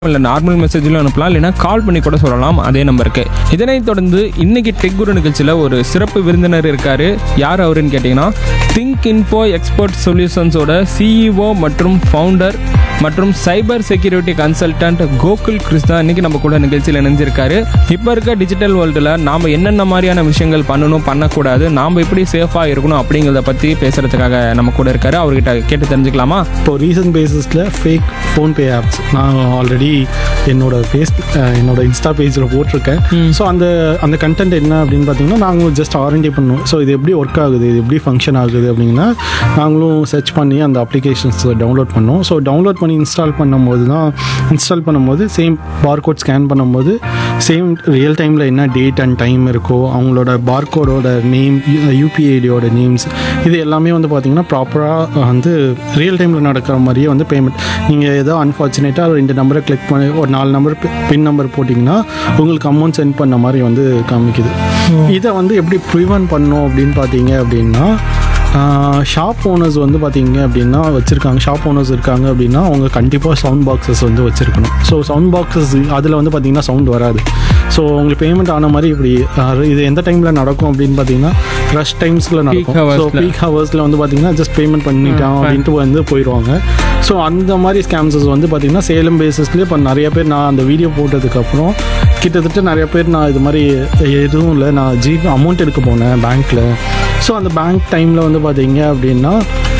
இல்லை நார்மல் மெசேஜிலும் அனுப்பலாம் இல்லைனா கால் பண்ணி கூட சொல்லலாம் அதே நம்பருக்கு இதனைத் தொடர்ந்து இன்னைக்கு டெக் குரு நிகழ்ச்சியில் ஒரு சிறப்பு விருந்தினர் இருக்காரு யார் அவருன்னு கேட்டிங்கன்னா திங்க் இன்ஃபோ எக்ஸ்பர்ட் சொல்யூஷன்ஸோட சிஇஓ மற்றும் ஃபவுண்டர் மற்றும் cyber security consultant Gokul Krishna இன்னைக்கு நம்ம கூட நிகழ்ச்சியில் இணைஞ்சிருக்காரு இப்போ இருக்க டிஜிட்டல் வேர்ல்டில் நாம் என்னென்ன மாதிரியான விஷயங்கள் பண்ணணும் பண்ணக்கூடாது நாம் எப்படி சேஃபாக இருக்கணும் அப்படிங்கிறத பற்றி பேசுகிறதுக்காக நம்ம கூட இருக்காரு அவர்கிட்ட கேட்டு தெரிஞ்சுக்கலாமா இப்போ ரீசன்ட் பேசிஸில் ஃபேக் ஃபோன்பே ஆப்ஸ் நான் ஆல்ரெடி என்னோட ஃபேஸ் என்னோட இன்ஸ்டா பேஜில் போட்டிருக்கேன் ஸோ அந்த அந்த கண்டென்ட் என்ன அப்படின்னு பார்த்தீங்கன்னா நாங்களும் ஜஸ்ட் ஆரண்டி பண்ணுவோம் ஸோ இது எப்படி ஒர்க் ஆகுது இது எப்படி ஃபங்க்ஷன் ஆகுது அப்படின்னா நாங்களும் சர்ச் பண்ணி அந்த அப்ளிகேஷன்ஸ் டவுன்லோட் பண்ணோம் ஸோ டவுன்லோட் பண்ணி இன்ஸ்டால் பண்ணும்போது தான் இன்ஸ்டால் பண்ணும்போது சேம் பார்கோட் ஸ்கேன் பண்ணும்போது சேம் ரியல் டைமில் என்ன டேட் அண்ட் டைம் இருக்கோ அவங்களோட பார்கோடோட நேம் யூபிஐடியோட நேம்ஸ் இது எல்லாமே வந்து பார்த்தீங்கன்னா ப்ராப்பராக வந்து ரியல் டைமில் நடக்கிற மாதிரியே வந்து பேமெண்ட் நீங்கள் ஏதோ அன்ஃபார்ச்சுனேட்டாக ரெண்டு நம்பரை கிளிக் பண்ணி ஒரு நாலு நம்பர் பின் நம்பர் போட்டிங்கன்னா உங்களுக்கு அமௌண்ட் சென்ட் பண்ண மாதிரி வந்து காமிக்குது இதை வந்து எப்படி ப்ரிவென்ட் பண்ணோம் அப்படின்னு பார்த்தீங்க அப்படின்னா ஷாப் ஓனர்ஸ் வந்து பார்த்தீங்க அப்படின்னா வச்சுருக்காங்க ஷாப் ஓனர்ஸ் இருக்காங்க அப்படின்னா அவங்க கண்டிப்பாக சவுண்ட் பாக்ஸஸ் வந்து வச்சுருக்கணும் ஸோ சவுண்ட் பாக்ஸஸ் அதில் வந்து பார்த்தீங்கன்னா சவுண்ட் வராது ஸோ உங்களுக்கு பேமெண்ட் ஆன மாதிரி இப்படி அஹ், இது எந்த டைமில் நடக்கும் அப்படின்னு பார்த்தீங்கன்னா ரஷ் டைம்ஸில் நடக்கும் ஸோ hours-ல. பீக் ஹவர்ஸில் வந்து பார்த்தீங்கன்னா ஜஸ்ட் பேமெண்ட் பண்ணிட்டான் அப்படின்ட்டு வந்து போயிடுவாங்க ஸோ அந்த மாதிரி ஸ்கேம்ஸஸ் வந்து பார்த்தீங்கன்னா சேலம் பேசிஸ்லேயே இப்போ நிறைய பேர் நான் அந்த வீடியோ போட்டதுக்கப்புறம் கிட்டத்தட்ட நிறைய பேர் நான் இது மாதிரி எதுவும் இல்லை நான் ஜிபே அமௌண்ட் எடுக்க போனேன் பேங்க்கில் ஸோ அந்த பேங்க் டைமில் வந்து பார்த்தீங்க அப்படின்னா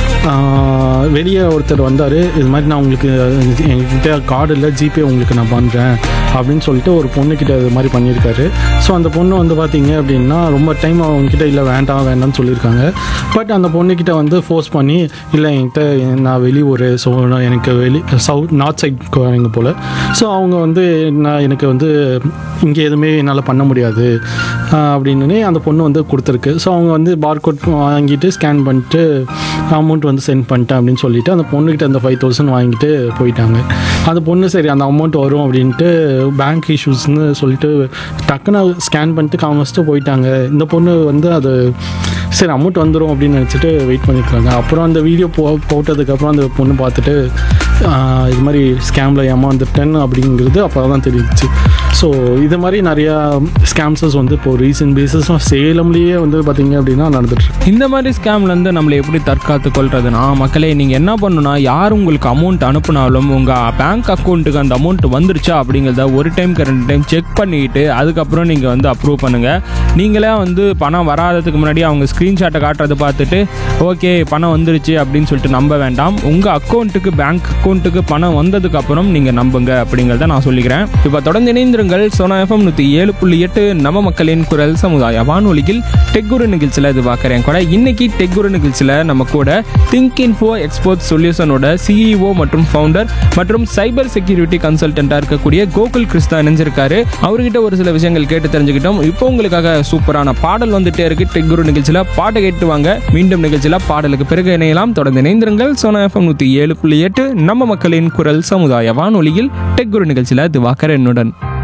ஆஹ், வெளியே ஒருத்தர் வந்தார் இது மாதிரி நான் உங்களுக்கு என்கிட்ட கார்டு இல்லை ஜிபே உங்களுக்கு நான் பண்ணுறேன் அப்படின்னு சொல்லிட்டு ஒரு பொண்ணுக்கிட்ட இது மாதிரி பண்ணியிருக்காரு ஸோ அந்த பொண்ணு வந்து பார்த்தீங்க அப்படின்னா ரொம்ப டைம் அவங்கக்கிட்ட இல்லை வேண்டாம் வேண்டாம்னு சொல்லியிருக்காங்க பட் அந்த பொண்ணுக்கிட்ட வந்து ஃபோர்ஸ் பண்ணி இல்லை என்கிட்ட நான் வெளியூர் ஸோ நான் எனக்கு வெளி சவுத் நார்த் சைட் எங்கள் போல் ஸோ அவங்க வந்து நான் எனக்கு வந்து இங்கே எதுவுமே என்னால் பண்ண முடியாது ஆஹ் அப்படின்னு அந்த பொண்ணு வந்து கொடுத்துருக்கு ஸோ அவங்க வந்து பார்கோட் வாங்கிட்டு ஸ்கேன் பண்ணிட்டு அமௌண்ட் வந்து சென்ட் பண்ணிட்டேன் அப்படின்னு சொல்லிட்டு அந்த பொண்ணுக்கிட்ட அந்த ஃபைவ் தௌசண்ட் வாங்கிட்டு போயிட்டாங்க அந்த பொண்ணு சரி அந்த அமௌண்ட் வரும் அப்படின்ட்டு பேங்க் இஷ்யூஸ்னு சொல்லிட்டு டக்குன்னு ஸ்கேன் பண்ணிட்டு காமிச்சிட்டு போயிட்டாங்க இந்த பொண்ணு வந்து அது சரி அமௌண்ட் வந்துடும் அப்படின்னு நினச்சிட்டு வெயிட் பண்ணியிருக்காங்க அப்புறம் அந்த வீடியோ போ போட்டதுக்கப்புறம் அந்த பொண்ணு பார்த்துட்டு ஆஹ், இது மாதிரி ஸ்கேமில் ஏமாந்துட்டேன் அப்படிங்கிறது அப்போ தான் தெரிஞ்சிச்சு ஸோ இது மாதிரி நிறையா ஸ்கேம்ஸஸ் வந்து இப்போ ரீசன்ட் பேசிஸும் சேலம்லேயே வந்து பார்த்தீங்க அப்படின்னா நடந்துட்டுருக்கு இந்த மாதிரி ஸ்கேம்லேருந்து நம்மளை எப்படி தற்காத்து கொள்றதுனா மக்களே நீங்கள் என்ன பண்ணணும்னா யார் உங்களுக்கு அமௌண்ட் அனுப்புனாலும் உங்கள் பேங்க் அக்கௌண்ட்டுக்கு அந்த அமௌண்ட் வந்துருச்சா அப்படிங்கிறத ஒரு டைம்க்கு ரெண்டு டைம் செக் பண்ணிட்டு அதுக்கப்புறம் நீங்கள் வந்து அப்ரூவ் பண்ணுங்கள் நீங்களே வந்து பணம் வராததுக்கு முன்னாடி அவங்க ஸ்க்ரீன்ஷாட்டை காட்டுறதை பார்த்துட்டு ஓகே பணம் வந்துருச்சு அப்படின்னு சொல்லிட்டு நம்ப வேண்டாம் உங்கள் அக்கௌண்ட்டுக்கு பேங்க் அக்கௌண்ட்டுக்கு பணம் வந்ததுக்கப்புறம் நீங்கள் நம்புங்க அப்படிங்கிறத நான் சொல்லிக்கிறேன் இப்போ தொடர்ந்து இணைந்திருங்கள் சோனா எஃப்எம் நூற்றி ஏழு புள்ளி எட்டு நம்ம மக்களின் குரல் சமுதாய வானொலியில் டெக்குரு நிகழ்ச்சியில் இது பார்க்குறேன் கூட இன்னைக்கு டெக்குரு நிகழ்ச்சியில் நம்ம கூட திங்க் இன்ஃபோ எக்ஸ்போர்ட் சொல்யூஷனோட சிஇஓ மற்றும் ஃபவுண்டர் மற்றும் சைபர் செக்யூரிட்டி கன்சல்டண்ட்டாக இருக்கக்கூடிய கோகுல் கிருஷ்ணா இணைஞ்சிருக்காரு அவர்கிட்ட ஒரு சில விஷயங்கள் கேட்டு தெரிஞ்சுக்கிட்டோம் இப்போ உங்களுக்காக சூப்பரான பாடல் வந்துட்டே இருக்கு டெக்குரு நிகழ்ச்சியில் பாட்டை கேட்டு வாங்க மீண்டும் நிகழ்ச்சியில் பாடலுக்கு பிறகு இணையலாம் தொடர்ந்து இணைந்திருங்கள் சோனா எஃப்எம் நூற்றி ஏழு புள்ளி எட்டு நம்ம மக்களின் குரல் சமுதாய வானொலியில் டெக்குரு நிகழ்ச்சியில் திவாகர் என்னுடன்